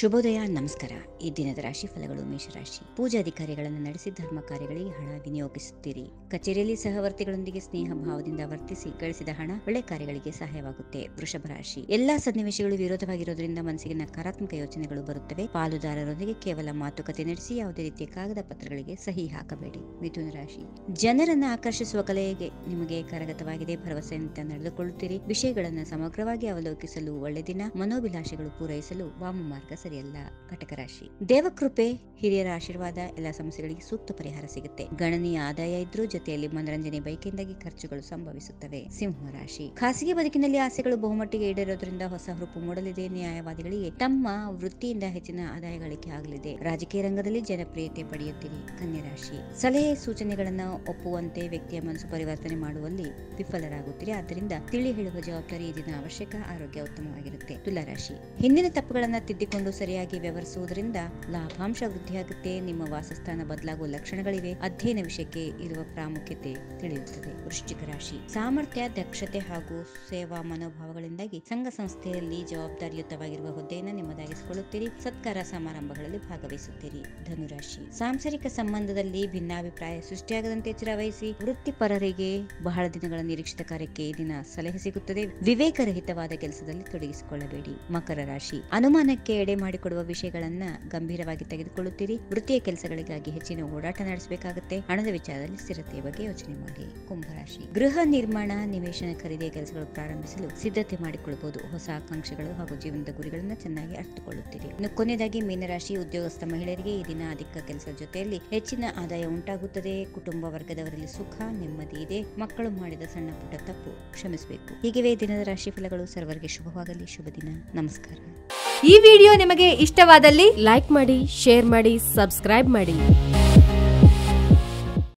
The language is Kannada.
ಶುಭೋದಯ ನಮಸ್ಕಾರ ಈ ದಿನದ ರಾಶಿ ಫಲಗಳು ಮೇಷರಾಶಿ ಪೂಜಾಧಿಕಾರಿಗಳನ್ನು ನಡೆಸಿ ಧರ್ಮ ಕಾರ್ಯಗಳಿಗೆ ಹಣ ವಿನಿಯೋಗಿಸುತ್ತೀರಿ ಕಚೇರಿಯಲ್ಲಿ ಸಹವರ್ತಿಗಳೊಂದಿಗೆ ಸ್ನೇಹ ಭಾವದಿಂದ ವರ್ತಿಸಿ ಗಳಿಸಿದ ಹಣ ಒಳ್ಳೆ ಕಾರ್ಯಗಳಿಗೆ ಸಹಾಯವಾಗುತ್ತೆ ವೃಷಭ ರಾಶಿ ಎಲ್ಲಾ ಸನ್ನಿವೇಶಗಳು ವಿರೋಧವಾಗಿರೋದ್ರಿಂದ ಮನಸ್ಸಿಗೆ ನಕಾರಾತ್ಮಕ ಯೋಚನೆಗಳು ಬರುತ್ತವೆ ಪಾಲುದಾರರೊಂದಿಗೆ ಕೇವಲ ಮಾತುಕತೆ ನಡೆಸಿ ಯಾವುದೇ ರೀತಿಯ ಕಾಗದ ಪತ್ರಗಳಿಗೆ ಸಹಿ ಹಾಕಬೇಡಿ ಮಿಥುನ ರಾಶಿ ಜನರನ್ನ ಆಕರ್ಷಿಸುವ ಕಲೆಗೆ ನಿಮಗೆ ಕರಗತವಾಗಿದೆ ಭರವಸೆಯಿಂದ ನಡೆದುಕೊಳ್ಳುತ್ತೀರಿ ವಿಷಯಗಳನ್ನು ಸಮಗ್ರವಾಗಿ ಅವಲೋಕಿಸಲು ಒಳ್ಳೆ ದಿನ ಮನೋಭಿಲಾಷೆಗಳು ಪೂರೈಸಲು ವಾಮ ಮಾರ್ಗ ಸರಿಯಲ್ಲ ಕಟಕ ರಾಶಿ ದೇವಕೃಪೆ ಹಿರಿಯರ ಆಶೀರ್ವಾದ ಎಲ್ಲ ಸಮಸ್ಯೆಗಳಿಗೆ ಸೂಕ್ತ ಪರಿಹಾರ ಸಿಗುತ್ತೆ ಗಣನೀಯ ಆದಾಯ ಇದ್ರೂ ಜೊತೆಯಲ್ಲಿ ಮನರಂಜನೆ ಬೈಕಿಂದಾಗಿ ಖರ್ಚುಗಳು ಸಂಭವಿಸುತ್ತವೆ ಸಿಂಹ ರಾಶಿ ಖಾಸಗಿ ಬದುಕಿನಲ್ಲಿ ಆಸೆಗಳು ಬಹುಮಟ್ಟಿಗೆ ಈಡೇರೋದ್ರಿಂದ ಹೊಸ ಹುರುಪು ಮೂಡಲಿದೆ ನ್ಯಾಯವಾದಿಗಳಿಗೆ ತಮ್ಮ ವೃತ್ತಿಯಿಂದ ಹೆಚ್ಚಿನ ಆದಾಯ ಗಳಿಕೆ ಆಗಲಿದೆ ರಾಜಕೀಯ ರಂಗದಲ್ಲಿ ಜನಪ್ರಿಯತೆ ಪಡೆಯುತ್ತೀರಿ ಕನ್ಯಾ ರಾಶಿ ಸಲಹೆ ಸೂಚನೆಗಳನ್ನ ಒಪ್ಪುವಂತೆ ವ್ಯಕ್ತಿಯ ಮನಸ್ಸು ಪರಿವರ್ತನೆ ಮಾಡುವಲ್ಲಿ ವಿಫಲರಾಗುತ್ತೀರಿ ಆದ್ದರಿಂದ ತಿಳಿ ಹೇಳುವ ಜವಾಬ್ದಾರಿ ಈ ದಿನ ಅವಶ್ಯಕ ಆರೋಗ್ಯ ಉತ್ತಮವಾಗಿರುತ್ತೆ ತುಲಾ ರಾಶಿ ಹಿಂದಿನ ತಪ್ಪುಗಳನ್ನ ತಿದ್ದಿಕೊಂಡು ಸರಿಯಾಗಿ ವ್ಯವಹರಿಸುವುದರಿಂದ ಲಾಭಾಂಶ ವೃದ್ಧಿಯಾಗುತ್ತೆ ನಿಮ್ಮ ವಾಸಸ್ಥಾನ ಬದಲಾಗುವ ಲಕ್ಷಣಗಳಿವೆ ಅಧ್ಯಯನ ವಿಷಯಕ್ಕೆ ಇರುವ ಪ್ರಾಮುಖ್ಯತೆ ತಿಳಿಯುತ್ತದೆ ವೃಶ್ಚಿಕ ರಾಶಿ ಸಾಮರ್ಥ್ಯ ದಕ್ಷತೆ ಹಾಗೂ ಸೇವಾ ಮನೋಭಾವಗಳಿಂದಾಗಿ ಸಂಘ ಸಂಸ್ಥೆಯಲ್ಲಿ ಜವಾಬ್ದಾರಿಯುತವಾಗಿರುವ ಹುದ್ದೆಯನ್ನು ನಿಮ್ಮದಾಗಿಸಿಕೊಳ್ಳುತ್ತೀರಿ ಸತ್ಕಾರ ಸಮಾರಂಭಗಳಲ್ಲಿ ಭಾಗವಹಿಸುತ್ತೀರಿ ಧನುರಾಶಿ ಸಾಂಸಾರಿಕ ಸಂಬಂಧದಲ್ಲಿ ಭಿನ್ನಾಭಿಪ್ರಾಯ ಸೃಷ್ಟಿಯಾಗದಂತೆ ಎಚ್ಚರ ವಹಿಸಿ ವೃತ್ತಿಪರರಿಗೆ ಬಹಳ ದಿನಗಳ ನಿರೀಕ್ಷಿತ ಕಾರ್ಯಕ್ಕೆ ಈ ದಿನ ಸಲಹೆ ಸಿಗುತ್ತದೆ ವಿವೇಕರಹಿತವಾದ ಕೆಲಸದಲ್ಲಿ ತೊಡಗಿಸಿಕೊಳ್ಳಬೇಡಿ ಮಕರ ರಾಶಿ ಅನುಮಾನಕ್ಕೆ ಎಡೆ ಮಾಡಿಕೊಡುವ ವಿಷಯಗಳನ್ನ ಗಂಭೀರವಾಗಿ ತೆಗೆದುಕೊಳ್ಳುತ್ತೀರಿ ವೃತ್ತಿಯ ಕೆಲಸಗಳಿಗಾಗಿ ಹೆಚ್ಚಿನ ಓಡಾಟ ನಡೆಸಬೇಕಾಗುತ್ತೆ ಹಣದ ವಿಚಾರದಲ್ಲಿ ಸ್ಥಿರತೆಯ ಬಗ್ಗೆ ಯೋಚನೆ ಮಾಡಿ ಕುಂಭರಾಶಿ ಗೃಹ ನಿರ್ಮಾಣ ನಿವೇಶನ ಖರೀದಿಯ ಕೆಲಸಗಳು ಪ್ರಾರಂಭಿಸಲು ಸಿದ್ಧತೆ ಮಾಡಿಕೊಳ್ಳಬಹುದು ಹೊಸ ಆಕಾಂಕ್ಷೆಗಳು ಹಾಗೂ ಜೀವನದ ಗುರಿಗಳನ್ನ ಚೆನ್ನಾಗಿ ಅರ್ಥಕೊಳ್ಳುತ್ತೀರಿ ಇನ್ನು ಕೊನೆಯದಾಗಿ ಮೀನರಾಶಿ ಉದ್ಯೋಗಸ್ಥ ಮಹಿಳೆಯರಿಗೆ ಈ ದಿನ ಅಧಿಕ ಕೆಲಸದ ಜೊತೆಯಲ್ಲಿ ಹೆಚ್ಚಿನ ಆದಾಯ ಉಂಟಾಗುತ್ತದೆ ಕುಟುಂಬ ವರ್ಗದವರಲ್ಲಿ ಸುಖ ನೆಮ್ಮದಿ ಇದೆ ಮಕ್ಕಳು ಮಾಡಿದ ಸಣ್ಣ ಪುಟ್ಟ ತಪ್ಪು ಕ್ಷಮಿಸಬೇಕು ಹೀಗಿವೆ ದಿನದ ರಾಶಿ ಫಲಗಳು ಸರ್ವರಿಗೆ ಶುಭವಾಗಲಿ ಶುಭ ದಿನ ನಮಸ್ಕಾರ ಈ ವಿಡಿಯೋ ನಿಮಗೆ ಇಷ್ಟವಾದಲ್ಲಿ ಲೈಕ್ ಮಾಡಿ ಶೇರ್ ಮಾಡಿ ಸಬ್ಸ್ಕ್ರೈಬ್ ಮಾಡಿ